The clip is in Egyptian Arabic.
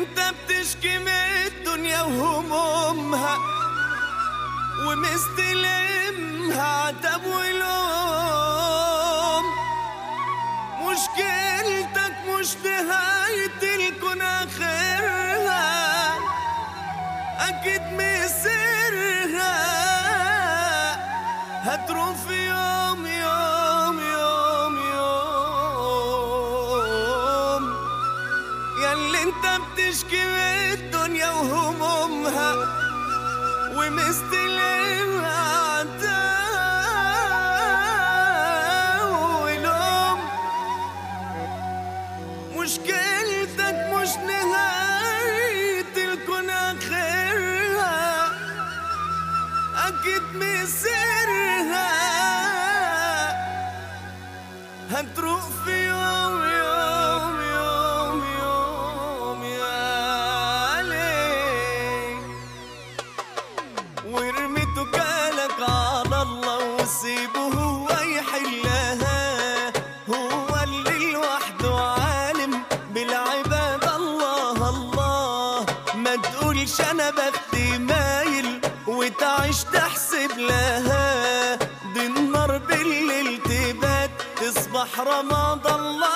انت بتشكي من الدنيا وهمومها ومستلمها عتب ولوم مشكلتك مش نهاية الكون آخرها أكيد مصيرها هتروح في يوم يوم يوم يوم ياللي انت بتشكي من الدنيا وهمومها ومستلمها عتاب ولوم مشكلتك مش نهاية الكون آخرها أكيد مصيرها هتروح في يوم يوم يوم يوم يا ليل وارمي توكالك على الله وسيبه هو يحلها هو اللي لوحده عالم بالعباد الله الله ما تقولش انا بختي مايل وتعيش تحسب لها دي النار بالليل تبات تصبح رمضان الله